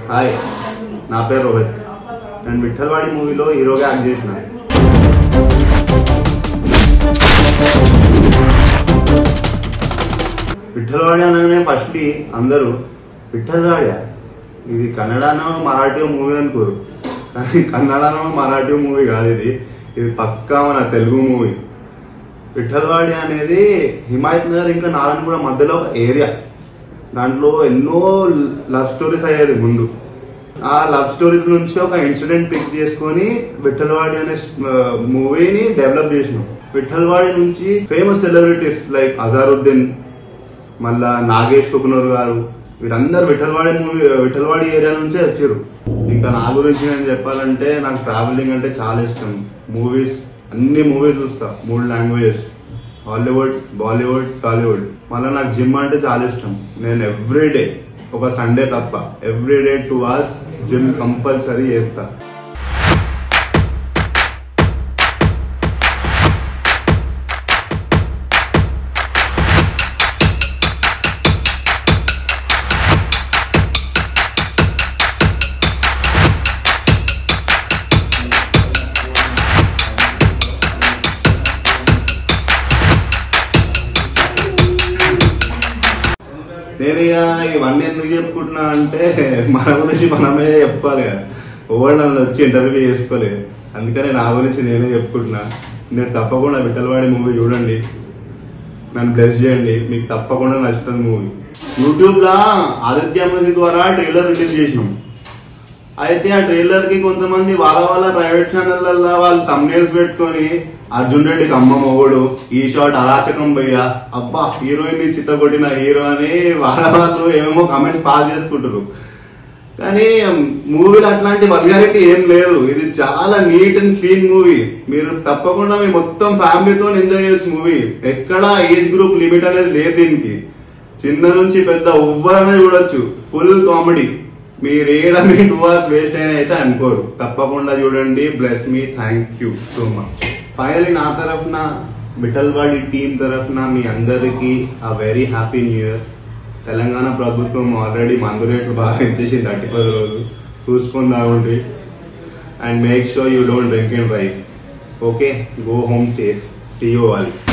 hi నా పేరు రోహిత్ నేను విఠల్వాడి మూవీలో హీరోగా యాక్ట్ చేసిన విఠల్వాడి అనగానే ఫస్ట్ అందరూ విఠల్వాడి ఇది కన్నడనో మరాఠీ మూవీ అనుకోరు కానీ కన్నడనో మరాఠీ మూవీ కాదు ఇది ఇది పక్కా మన తెలుగు మూవీ విఠల్వాడి అనేది హిమాయత్ నగర్ ఇంకా నారాయణగూడ మధ్యలో ఒక ఏరియా దాంట్లో ఎన్నో లవ్ స్టోరీస్ అయ్యేది ముందు ఆ లవ్ స్టోరీస్ నుంచి ఒక ఇన్సిడెంట్ పిక్ చేసుకొని విఠల్వాడి అనే మూవీని డెవలప్ చేసినాం విఠల్వాడి నుంచి ఫేమస్ సెలబ్రిటీస్ లైక్ అజారుద్దీన్ మళ్ళా నాగేష్ కుకునూర్ గారు వీరందరూ విఠల్వాడి మూవీ విఠల్వాడి ఏరియా నుంచే వచ్చారు ఇంకా నా గురించి నేను చెప్పాలంటే నాకు ట్రావెలింగ్ అంటే చాలా ఇష్టం మూవీస్ అన్ని మూవీస్ చూస్తా మూడు లాంగ్వేజెస్ హాలీవుడ్ బాలీవుడ్ టాలీవుడ్ మళ్ళీ నాకు జిమ్ అంటే చాలా ఇష్టం నేను ఎవ్రీ డే ఒక సండే తప్ప every day two hours gym compulsory చేస్తా నేను ఇక ఇవన్నీ ఎందుకు చెప్పుకుంటున్నా అంటే మన గురించి మనమే చెప్పుకోవాలి కదా ఓవర్ నన్ను వచ్చి ఇంటర్వ్యూ చేసుకోలేదు అందుకని నా గురించి నేనే చెప్పుకుంటున్నా మీరు తప్పకుండా విఠలవాడి మూవీ చూడండి నన్ను బ్లెస్ చేయండి మీకు తప్పకుండా నచ్చుతుంది మూవీ యూట్యూబ్ లా ఆదిత్య మ్యూజిక్ ద్వారా ట్రైలర్ రిలీజ్ చేసినాం అయితే ఆ ట్రైలర్ కి కొంతమంది వాళ్ళ వాళ్ళ ప్రైవేట్ ఛానళ్ళల్లో వాళ్ళు తమ్నేల్స్ పెట్టుకొని అర్జున్ రెడ్డికి అమ్మ మొగుడు ఈ షాట్ అరాచకం భయ్యా అబ్బా హీరోయిన్ ని చిత్తగొట్టిన హీరో అని వాళ్ళ వాళ్ళు ఏమేమో కామెంట్స్ పాస్ చేసుకుంటారు కానీ మూవీలో అట్లాంటి వల్గారిటీ ఏం లేదు ఇది చాలా నీట్ అండ్ క్లీన్ మూవీ మీరు తప్పకుండా మీ మొత్తం ఫ్యామిలీతో ఎంజాయ్ చేయొచ్చు మూవీ ఎక్కడ ఏజ్ గ్రూప్ లిమిట్ అనేది లేదు దీనికి చిన్న నుంచి పెద్ద ఎవ్వరనే చూడొచ్చు ఫుల్ కామెడీ మీరు ఏడ మీ టూ అవర్స్ వేస్ట్ అయినా అయితే అనుకోరు తప్పకుండా చూడండి బ్లెస్ మీ thank you so much finally నా తరఫున బిటల్వాడి టీం తరఫున మీ అందరికీ ఆ very happy new year Telangana ప్రభుత్వం ఆల్రెడీ మందు రేట్లు బాగా ఇచ్చేసింది థర్టీ పది రోజు చూసుకొని తాగుండి and make sure you don't drink and drive okay go home safe see you వాళ్ళు